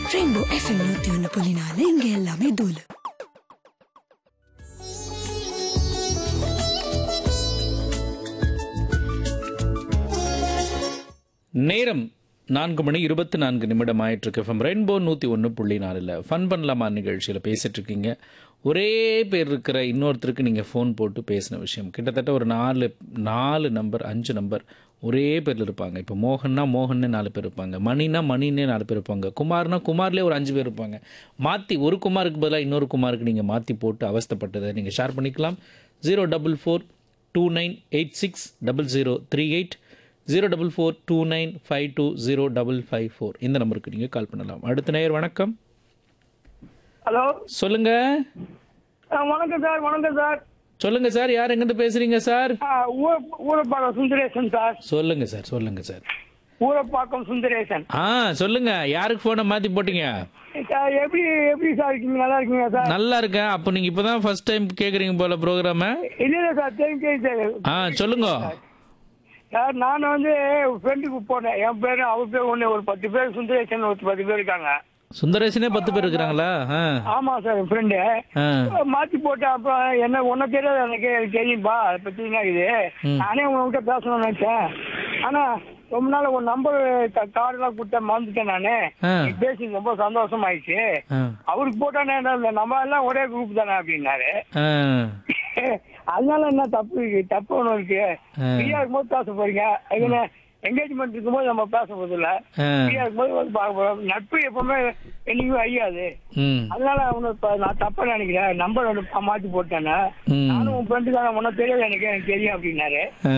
Rainbow FM நூத்தி ஒன்னு புள்ளி நாலு இங்க எல்லாமே தூளு நேரம் நான்கு மணி இருபத்தி நான்கு நிமிடம் ஆயிட்டிருக்கு ஃப்ரம் ரெயின்போ நூற்றி ஒன்று புள்ளி நாலில் ஃபன் பண்ணலாமா நிகழ்ச்சியில் பேசிட்டு இருக்கீங்க ஒரே பேர் இருக்கிற இன்னொருத்தருக்கு நீங்கள் ஃபோன் போட்டு பேசின விஷயம் கிட்டத்தட்ட ஒரு நாலு நாலு நம்பர் அஞ்சு நம்பர் ஒரே பேரில் இருப்பாங்க இப்போ மோகன்னா மோகன்னே நாலு பேர் இருப்பாங்க மணினா மணின்னே நாலு பேர் இருப்பாங்க குமார்னா குமார்லேயே ஒரு அஞ்சு பேர் இருப்பாங்க மாற்றி ஒரு குமாருக்கு பதிலாக இன்னொரு குமாருக்கு நீங்கள் மாற்றி போட்டு அவஸ்தைப்பட்டதை நீங்கள் ஷேர் பண்ணிக்கலாம் zero double four two nine eight six double zero three eight zero double four two nine five two zero double five four இந்த நம்பருக்கு நீங்கள் கால் பண்ணலாம் அடுத்த நேயர் வணக்கம் ஹலோ சொல்லுங்க ஆ, வணக்கம் சார் வணக்கம் சார் சொல்லுங்க சார் யார் எங்கிருந்து பேசுறீங்க சார் ஆ, ஊர- ஊரப்பாக்கம் சுந்தரேசன் சார் சொல்லுங்க சார் சொல்லுங்க சார் ஊரப்பாக்கம் சுந்தரேசன் ஆ சொல்லுங்க யாருக்கு ஃபோனை மாத்தி போட்டீங்க சார் எப்படி எப்படி சார் இருக்கீங்க நல்லா இருக்கீங்க சார் நல்லா இருக்கேன் அப்போ நீங்க இப்பதான் ஃபர்ஸ்ட் டைம் கேக்குறீங்க போல ப்ரோக்ராம இல்ல இல்ல சார் தெரியும் தெரியும் சார் ஆ சொல்லுங்க சார் நான் வந்து ஃப்ரெண்டுக்கு போனேன் என் பேரு அவர் பேர் ஒண்ணு ஒரு பத்து பேர் சுந்தரேசன் ஒரு பத்து பேர் இருக்காங்க சுந்தரேசனே பத்து பேர் இருக்கிறாங்களா ஆ ஆமா சார் ஃப்ரெண்டு ஆ மாத்தி போட்டேன் அப்புறம் என்ன ஒன்ன தெரியாது எனக்கு எனக்கு தெரியும்பா அதை பத்தி என்ன இது நானே உங்ககிட்ட பேசணும்னு நினைச்சேன் ஆனா ரொம்ப நாள் ஒரு நம்பர் கார்டு எல்லாம் கொடுத்தேன் மறந்துட்டேன் நானு ஆ. நீ பேசி ரொம்ப சந்தோஷம் ஆயிடுச்சு ஆ அவருக்கு போட்டானே என்ன நம்ம எல்லாம் ஒரே குரூப் தானே அப்படின்னாரு ஆ அதனால என்ன தப்பு இருக்கு தப்பு ஒண்ணு இருக்கு ஆ. ஃப்ரீயா இருக்கும்போது பேச போறீங்க அதுன்னு என்கேஜ்மெண்ட் இருக்கும்போது நம்ம பேச போறது இல்ல ஆ ஃப்ரீயா இருக்கும்போது வந்து பார்க்க போறோம் நட்பு எப்பவுமே என்னைக்குமே அழியாது ம் அதனால அவனு இப்ப நான் தப்பா நினைக்கிறேன் நம்பர் ஒன்று மாத்தி போட்டேன்னு ம் நானும் உன் ஃப்ரெண்டு தானே உனக்கு தெரியாது எனக்கு எனக்கு தெரியும் அப்படின்னாரு ஆ